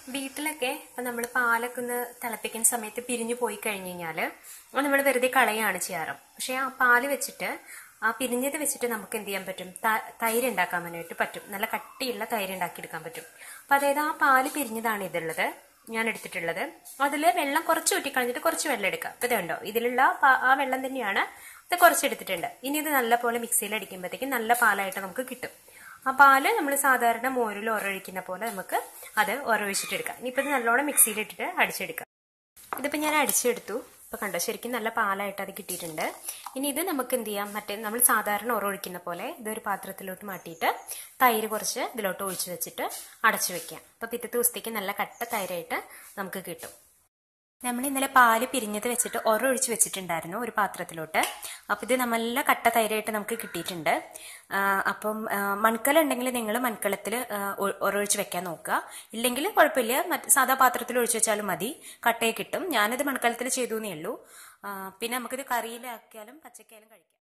വീട്ടിലൊക്കെ നമ്മൾ പാലൊക്കെ ഒന്ന് തിളപ്പിക്കുന്ന സമയത്ത് പിരിഞ്ഞു പോയി കഴിഞ്ഞ് കഴിഞ്ഞാൽ അത് നമ്മൾ വെറുതെ കളയാണ് ചെയ്യാറ് പക്ഷേ ആ പാല് വെച്ചിട്ട് ആ പിരിഞ്ഞത് വെച്ചിട്ട് നമുക്ക് എന്ത് ചെയ്യാൻ പറ്റും ത- തൈര് ഉണ്ടാക്കാൻ വേണ്ടിയിട്ട് പറ്റും നല്ല കട്ടിയുള്ള തൈര് ഉണ്ടാക്കിയെടുക്കാൻ പറ്റും അപ്പം അതായത് ആ പാല് പിരിഞ്ഞതാണ് ഇതുള്ളത് ഞാൻ എടുത്തിട്ടുള്ളത് അതിൽ വെള്ളം കുറച്ച് ഊറ്റിക്കളഞ്ഞിട്ട് കുറച്ച് വെള്ളം എടുക്കുക അപ്പം ഇതുണ്ടോ ഇതിലുള്ള പാ- ആ വെള്ളം തന്നെയാണ് ഇത് കുറച്ച് എടുത്തിട്ടുണ്ട് ഇനി ഇത് നല്ലപോലെ മിക്സിയിൽ അടിക്കുമ്പോഴത്തേക്കും നല്ല പാലായിട്ട് നമുക്ക് കിട്ടും ആ പാല് നമ്മൾ സാധാരണ മോരിൽ ഒരൊഴിക്കുന്ന പോലെ നമുക്ക് അത് ഒരൊഴിച്ചിട്ടെടുക്കാം ഇനിയിപ്പോൾ ഇത് നല്ലോണം മിക്സിയിലിട്ടിട്ട് അടിച്ചെടുക്കാം ഇതിപ്പോൾ ഞാൻ അടിച്ചെടുത്തു ഇപ്പോൾ കണ്ടോ ശരിക്കും നല്ല പാലായിട്ട് അത് കിട്ടിയിട്ടുണ്ട് ഇനി ഇത് നമുക്ക് എന്ത് ചെയ്യാം മറ്റേ നമ്മൾ സാധാരണ ഒരൊഴിക്കുന്ന പോലെ ഇതൊരു പാത്രത്തിലോട്ട് മാറ്റിയിട്ട് തൈര് കുറച്ച് ഇതിലോട്ട് ഒഴിച്ച് വെച്ചിട്ട് അടച്ചു വെക്കാം അപ്പോൾ പിറ്റത്തെ ദിവസത്തേക്ക് നല്ല കട്ട തൈരായിട്ട് നമുക്ക് കിട്ടും നമ്മൾ ഇന്നലെ പാല് പിരിഞ്ഞത് വെച്ചിട്ട് ഒരൊഴിച്ച് വെച്ചിട്ടുണ്ടായിരുന്നു ഒരു പാത്രത്തിലോട്ട് അപ്പോൾ ഇത് നല്ല കട്ട തൈരായിട്ട് നമുക്ക് കിട്ടിയിട്ടുണ്ട് ആ, അപ്പം ആ, മൺകല ഉണ്ടെങ്കിൽ നിങ്ങൾ മൺകലത്തിൽ ഒരൊഴിച്ച് വെക്കാൻ നോക്കുക ഇല്ലെങ്കിൽ കുഴപ്പമില്ല മറ്റ് സാധാ പാത്രത്തിൽ ഒഴിച്ച് വെച്ചാലും മതി കട്ടയെ കിട്ടും ഞാനിത് മൺകലത്തിൽ ചെയ്തു എന്നേ ഉള്ളൂ ആ, പിന്നെ നമുക്കിത് കറിയിലാക്കിയാലും പച്ചക്കായാലും കഴിക്കാം